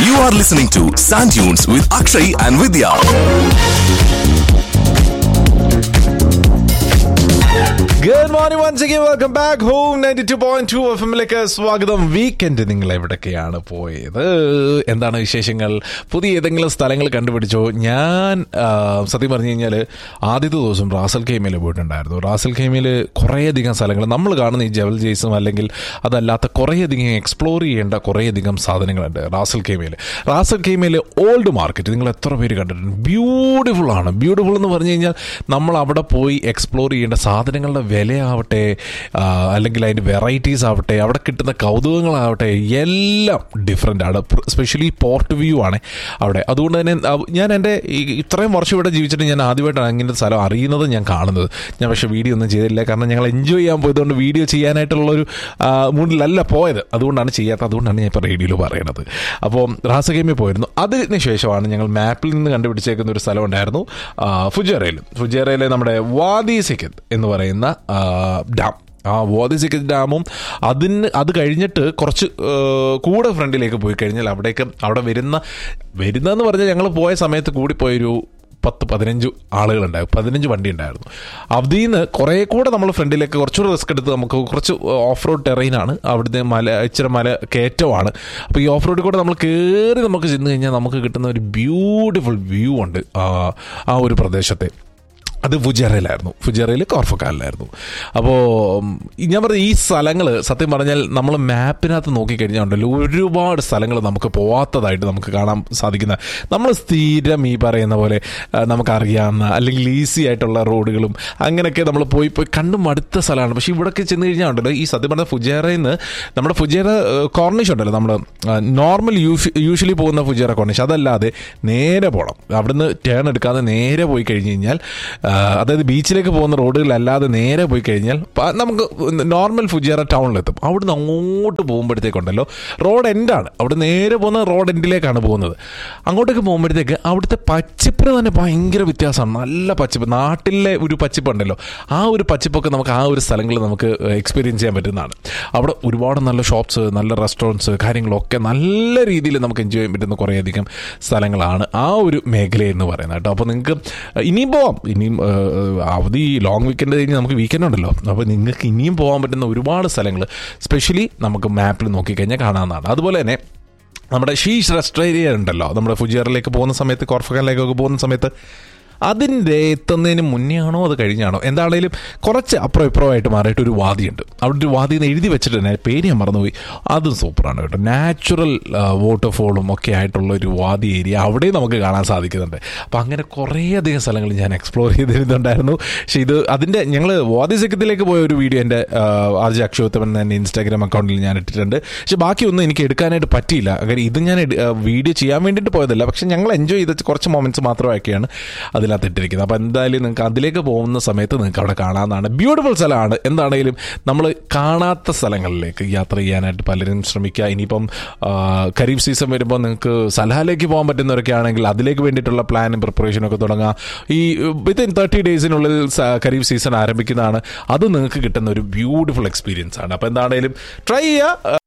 You are listening to Sand Dunes with Akshay and Vidya. Good morning once again welcome back home ninety two point two F എമ്മിലേക്ക് സ്വാഗതം weekend നിങ്ങൾ എവിടൊക്കെയാണ് പോയത് എന്താണ് വിശേഷങ്ങൾ പുതിയ ഏതെങ്കിലും സ്ഥലങ്ങൾ കണ്ടുപിടിച്ചോ ഞാൻ ആ, സത്യം പറഞ്ഞു കഴിഞ്ഞാൽ ആദ്യത്തെ ദിവസം റാസൽ ഖൈമയിൽ പോയിട്ടുണ്ടായിരുന്നു റാസൽ ഖൈമയിൽ കുറേയധികം സ്ഥലങ്ങൾ നമ്മൾ കാണുന്ന ഈ ജവൽ ജെയ്സും അല്ലെങ്കിൽ അതല്ലാത്ത കുറേയധികം എക്സ്പ്ലോർ ചെയ്യേണ്ട കുറേയധികം സാധനങ്ങളുണ്ട് റാസൽ ഖൈമയിൽ റാസൽ ഖൈമയിൽ ഓൾഡ് മാർക്കറ്റ് നിങ്ങൾ എത്ര പേര് കണ്ടിട്ടുണ്ട് ബ്യൂട്ടിഫുൾ ആണ് ബ്യൂട്ടിഫുൾ എന്ന് പറഞ്ഞു കഴിഞ്ഞാൽ നമ്മൾ അവിടെ പോയി എക്സ്പ്ലോർ ചെയ്യേണ്ട സാധനങ്ങളുടെ വിലയാവട്ടെ ആ, അല്ലെങ്കിൽ അതിൻ്റെ വെറൈറ്റീസ് ആവട്ടെ അവിടെ കിട്ടുന്ന കൗതുകങ്ങളാവട്ടെ എല്ലാം ഡിഫറെൻ്റ് ആണ് സ്പെഷ്യലി പോർട്ട് വ്യൂ ആണ് അവിടെ അതുകൊണ്ട് തന്നെ ആ, ഞാൻ എൻ്റെ ഈ- ഇത്രയും വർഷം ഇവിടെ ജീവിച്ചിട്ട് ഞാൻ ആദ്യമായിട്ടാണ് ഇങ്ങനത്തെ സ്ഥലം അറിയുന്നത് ഞാൻ കാണുന്നത് ഞാൻ പക്ഷേ വീഡിയോ ഒന്നും ചെയ്തില്ല കാരണം ഞങ്ങൾ എൻജോയ് ചെയ്യാൻ പോയതുകൊണ്ട് വീഡിയോ ചെയ്യാനായിട്ടുള്ളൊരു ആ, മൂഡിലല്ല പോയത് അതുകൊണ്ടാണ് ചെയ്യാത്തത് അതുകൊണ്ടാണ് ഞാൻ ഇപ്പോൾ റേഡിയോയിൽ പറയുന്നത് അപ്പോൾ റാസഗേമിൽ പോയിരുന്നു അതിന് ശേഷമാണ് ഞങ്ങൾ മാപ്പിൽ നിന്ന് കണ്ടുപിടിച്ചേക്കുന്ന ഒരു സ്ഥലം ഉണ്ടായിരുന്നു ആ, ഫുജേറയിൽ ഫുജേറയിലെ നമ്മുടെ വാദി സിക്കത്ത് എന്ന് പറയുന്ന ആ, ഡാം ആ വാദി സിക്കത്ത് ഡാമും അതിന് അത് കഴിഞ്ഞിട്ട് കുറച്ച് ആ, കൂടെ ഫ്രണ്ടിലേക്ക് പോയി കഴിഞ്ഞാൽ അവിടേക്ക് അവിടെ വരുന്ന വരുന്നതെന്ന് പറഞ്ഞാൽ ഞങ്ങൾ പോയ സമയത്ത് കൂടിപ്പോയൊരു പത്ത് പതിനഞ്ച് ആളുകളുണ്ടായിരുന്നു പതിനഞ്ച് വണ്ടി ഉണ്ടായിരുന്നു അതിൽ നിന്ന് കുറേ കൂടെ നമ്മൾ ഫ്രണ്ടിലേക്ക് കുറച്ചുകൂടെ റിസ്ക് എടുത്ത് നമുക്ക് കുറച്ച് ഓഫ് റോഡ് ടെറൈനാണ് അവിടുത്തെ മല ഇച്ചിരി മല കയറ്റമാണ് അപ്പോൾ ഈ ഓഫ് റോഡിൽ കൂടെ നമ്മൾ കയറി നമുക്ക് ചെന്ന് കഴിഞ്ഞാൽ നമുക്ക് കിട്ടുന്ന ഒരു ബ്യൂട്ടിഫുൾ വ്യൂ ഉണ്ട് ആ ആ ഒരു പ്രദേശത്തെ അത് ഫുജേറയിലായിരുന്നു ഫുജേറയിൽ കോർഫക്കാലിലായിരുന്നു അപ്പോൾ ഞാൻ പറഞ്ഞ ഈ സ്ഥലങ്ങൾ സത്യം പറഞ്ഞാൽ നമ്മൾ മാപ്പിനകത്ത് നോക്കിക്കഴിഞ്ഞാൽ ഉണ്ടല്ലോ ഒരുപാട് സ്ഥലങ്ങൾ നമുക്ക് പോവാത്തതായിട്ട് നമുക്ക് കാണാൻ സാധിക്കുന്ന നമ്മൾ സ്ഥിരം ഈ പറയുന്ന പോലെ ആ, നമുക്കറിയാവുന്ന അല്ലെങ്കിൽ ഈസി ആയിട്ടുള്ള റോഡുകളും അങ്ങനെയൊക്കെ നമ്മൾ പോയി പോയി കണ്ടും മടുത്ത സ്ഥലമാണ് പക്ഷേ ഇവിടെയൊക്കെ ചെന്ന് കഴിഞ്ഞാൽ ഉണ്ടല്ലോ ഈ സത്യം പറഞ്ഞ ഫുജേറയിൽ നിന്ന് നമ്മുടെ ഫുജേറ കോർണിഷ് ഉണ്ടല്ലോ നമ്മൾ നോർമൽ യൂഷ്വലി പോകുന്ന ഫുജേറ കോർണിഷ് അതല്ലാതെ നേരെ പോകണം അവിടുന്ന് ടേൺ എടുക്കാതെ നേരെ പോയി കഴിഞ്ഞ് കഴിഞ്ഞാൽ ആ, അതായത് ബീച്ചിലേക്ക് പോകുന്ന റോഡുകളല്ലാതെ നേരെ പോയി കഴിഞ്ഞാൽ പ- നമുക്ക് നോർമൽ ഫുജേറ ടൗണിലെത്തും അവിടുന്ന് അങ്ങോട്ട് പോകുമ്പോഴത്തേക്കുണ്ടല്ലോ റോഡ് എൻഡാണ് അവിടെ നേരെ പോകുന്ന റോഡ് എൻഡിലേക്കാണ് പോകുന്നത് അങ്ങോട്ടേക്ക് പോകുമ്പോഴത്തേക്ക് അവിടുത്തെ പച്ചിപ്പിന് തന്നെ ഭയങ്കര വ്യത്യാസമാണ് നല്ല പച്ചിപ്പ് നാട്ടിലെ ഒരു പച്ചിപ്പ് ഉണ്ടല്ലോ ആ ഒരു പച്ചിപ്പൊക്കെ നമുക്ക് ആ ഒരു സ്ഥലങ്ങളിൽ നമുക്ക് എക്സ്പീരിയൻസ് ചെയ്യാൻ പറ്റുന്നതാണ് അവിടെ ഒരുപാട് നല്ല ഷോപ്സ് നല്ല റെസ്റ്റോറൻറ്റ്സ് കാര്യങ്ങളൊക്കെ നല്ല രീതിയിൽ നമുക്ക് എൻജോയ് ചെയ്യാൻ പറ്റുന്ന കുറേയധികം സ്ഥലങ്ങളാണ് ആ ഒരു മേഖല എന്ന് പറയുന്നത് കേട്ടോ അപ്പോൾ നിങ്ങൾക്ക് ഇനിയും പോവാം ഇനിയും ആ, അവധി ലോങ് വീക്കെൻഡ് കഴിഞ്ഞ് നമുക്ക് വീക്കെൻഡ് ഉണ്ടല്ലോ അപ്പോൾ നിങ്ങൾക്ക് ഇനിയും പോകാൻ പറ്റുന്ന ഒരുപാട് സ്ഥലങ്ങൾ സ്പെഷ്യലി നമുക്ക് മാപ്പിൽ നോക്കിക്കഴിഞ്ഞാൽ കാണാവുന്നതാണ് അതുപോലെ തന്നെ നമ്മുടെ ഷീഷ് റെസ്റ്റേരിയ ഉണ്ടല്ലോ നമ്മുടെ ഫുജിയറിലേക്ക് പോകുന്ന സമയത്ത് കോർഫക്കാനിലേക്കൊക്കെ പോകുന്ന സമയത്ത് അതിൻ്റെ എത്തുന്നതിന് മുന്നേ ആണോ അത് കഴിഞ്ഞാണോ എന്താണേലും കുറച്ച് അപ്പുറം ഇപ്പുറമായിട്ട് മാറിയിട്ട് ഒരു വാദിയുണ്ട് അവിടെ ഒരു വാതി എന്ന് എഴുതി വെച്ചിട്ട് തന്നെ പേര് ഞാൻ മറന്നുപോയി അതും സൂപ്പറാണ് കേട്ടോ നാച്ചുറൽ വാട്ടർഫോളും ഒക്കെ ആയിട്ടുള്ള ഒരു വാദി ഏരിയ അവിടെ നമുക്ക് കാണാൻ സാധിക്കുന്നുണ്ട് അപ്പം അങ്ങനെ കുറേയധികം സ്ഥലങ്ങൾ ഞാൻ എക്സ്പ്ലോർ ചെയ്തിരുന്നുണ്ടായിരുന്നു പക്ഷേ ഇത് അതിൻ്റെ ഞങ്ങൾ വാദി സഖ്യത്തിലേക്ക് പോയ ഒരു വീഡിയോ എൻ്റെ ആർ ജെ അക്ഷോത്തമൻ എൻ്റെ ഇൻസ്റ്റാഗ്രാം അക്കൗണ്ടിൽ ഞാൻ ഇട്ടിട്ടുണ്ട് പക്ഷേ ബാക്കിയൊന്നും എനിക്ക് എടുക്കാനായിട്ട് പറ്റിയില്ല അങ്ങനെ ഇത് ഞാൻ എട്- ആ, വീഡിയോ ചെയ്യാൻ വേണ്ടിയിട്ട് പോയതല്ല പക്ഷേ ഞങ്ങൾ എൻജോയ് ചെയ്ത കുറച്ച് മൊമെൻറ്റ്സ് മാത്രമൊക്കെയാണ് അതിനകത്ത് ഇട്ടിരിക്കുന്നത് അപ്പോൾ എന്തായാലും നിങ്ങൾക്ക് അതിലേക്ക് പോകുന്ന സമയത്ത് നിങ്ങൾക്ക് അവിടെ കാണാവുന്നതാണ് ബ്യൂട്ടിഫുൾ സ്ഥലമാണ് എന്താണെങ്കിലും നമ്മൾ കാണാത്ത സ്ഥലങ്ങളിലേക്ക് യാത്ര ചെയ്യാനായിട്ട് പലരും ശ്രമിക്കുക ഇനിയിപ്പം ആ, ഖരീഫ് സീസൺ വരുമ്പോൾ നിങ്ങൾക്ക് സലാലേക്ക് പോകാൻ പറ്റുന്നവരൊക്കെ ആണെങ്കിൽ അതിലേക്ക് വേണ്ടിയിട്ടുള്ള പ്ലാനും പ്രിപ്പറേഷനും ഒക്കെ തുടങ്ങുക ഈ വിത്തിൻ തേർട്ടി ഡേയ്സിനുള്ളിൽ സ- ഖരീഫ് സീസൺ ആരംഭിക്കുന്നതാണ് അത് നിങ്ങൾക്ക് കിട്ടുന്ന ഒരു ബ്യൂട്ടിഫുൾ എക്സ്പീരിയൻസ് ആണ് അപ്പോൾ എന്താണെങ്കിലും ട്രൈ ചെയ്യുക